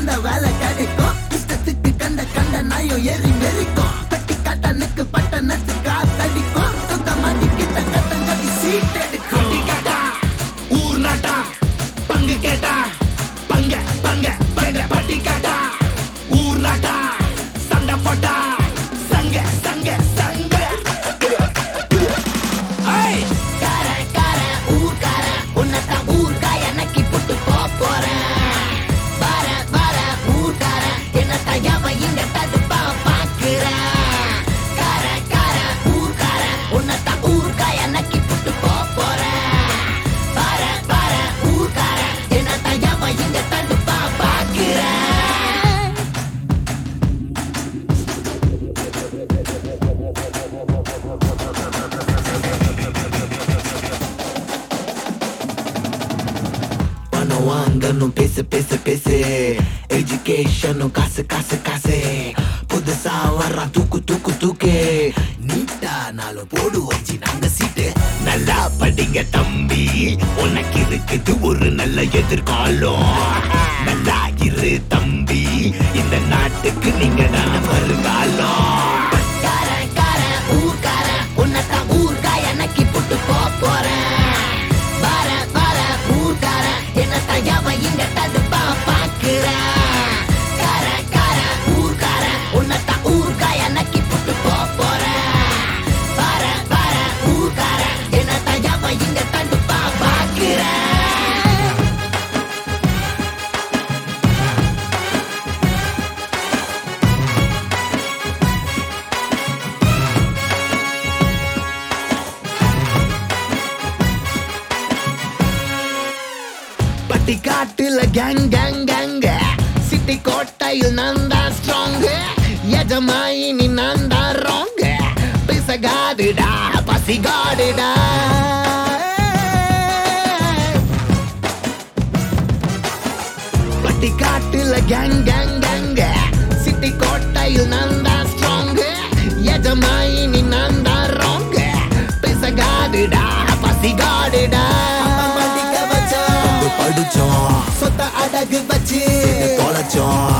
அந்த வேலை கிடைக்கும் இஷ்டத்துக்கு கண்ட கண்ட நாயும் ஏறி மெரிக்கும் பெட்டி கட்டனுக்கு பட்டணத்து காத்தடிக்கும் துக்க மாட்டி கிட்ட கட்டங்கடி சீட் எடுக்கும் பட்டி கேட்டா ஊர் நாட்டா பங்கு கேட்டா பங்க பங்க பங்க பட்டி கேட்டா ஊர் நாட்டா சண்டை போட்டா சங்க சங்க சங்க ஐய் கார கார ஊர்கார உன்னதான் ஊர்காய நக்கி புட்டு போப் போறேன் வர வர ஊர்கார என்னத்தான் எவன் இங்க தடுப்பா பாக்குறேன் கார கார ஊர்கார உன்னதான் ஊர்காய நக்கி புட்டு போப் போறேன் வர வர ஊர்கார என்னத்தான் எவன் இங்க தடுப்பா பாக்குறேன் பணம் வாங்கணும் பேசு பேசு பேசு எஜுகேஷனும் காசு காசு காசு புதுசா வர்ற தூக்கு தூக்கு தூக்கு நீட்டா நாளும் போடு வச்சு நாங்க சீட்டு நல்லா படிங்க தம்பி உனக்கு இருக்குது ஒரு நல்ல எதிர்காலம் நல்லா இரு தம்பி இந்த நாட்டுக்கு நீங்க தான் வருங்காலம் கார கார ஊர்கார உன்னதான் ஊர்காய நக்கி புட்டு போப் போறேன் வர வர ஊர்கார என்னத்தான் எவன் இங்க தடுப்பா பாக்குறேன் கார கார ஊர்கார உன்னதான் ஊர்காய நக்கி புட்டு போப் போறேன் வர வர ஊர்கார என்னத்தான் எவன் இங்க தடுப்பா பாக்குறேன் பட்டி காட்டுல கேங் கேங் கேங்க சிட்டி கோட்டையில் நான் தான் ஸ்ட்ராங் எஜமாயினி நான் தான் ராங் பிசகாடுடா பசிகாடுடா பட்டி காட்டுல கேங் கேங் கேங்க சிட்டி கோட்டையில் நான் தான் ஸ்ட்ராங் எஜமாயினி நான் தான் ராங் பிசகாடுடா பசிகாடுடா படிக்க வச்சோம் படிச்சோம் சொத்த அடகு வச்சு தொலைச்சோம்